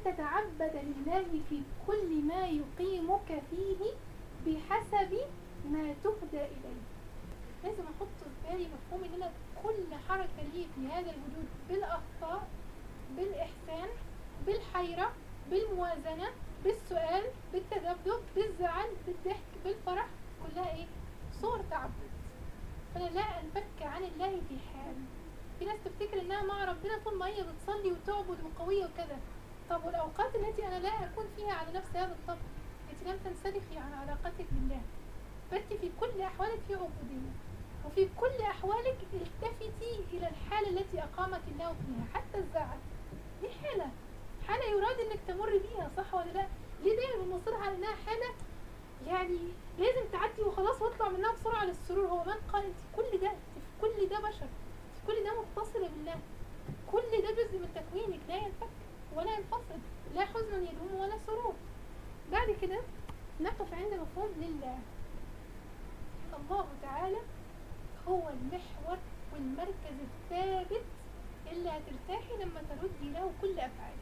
تتعبد لله في كل ما يقيمك فيه بحسب ما تهدى إليه لازم أحط في بالي مفهوم إن أنا كل حركة لي في هذا الوجود بالأخطاء بالإحسان بالحيرة بالموازنة بالسؤال بالتذبذب بالزعل بالضحك بالفرح كلها إيه؟ صور تعبد فأنا لا أنفك عن الله في حال في ناس تفتكر إنها مع ربنا طول ما هي بتصلي وتعبد وقوية وكذا طب والأوقات التي أنا لا أكون فيها على نفس هذا الطبع أنت لم تنسلخي عن علاقتك بالله فأنت في كل أحوالك في عبودية وفي كل أحوالك التفتي إلى الحالة التي أقامك الله فيها حتى الزعل دي حالة حالة يراد إنك تمر بيها صح ولا لا؟ ليه دايما بنصرها على إنها حالة يعني لازم تعدي وخلاص واطلع منها بسرعة للسرور هو من قال انت كل ده انت في كل ده بشر انت كل ده متصلة بالله كل ده جزء من تكوينك لا ينفك ولا ينفصل لا حزن يدوم ولا سرور بعد كده نقف عند مفهوم لله الله تعالى هو المحور والمركز الثابت اللي هترتاحي لما تردي له كل أفعالك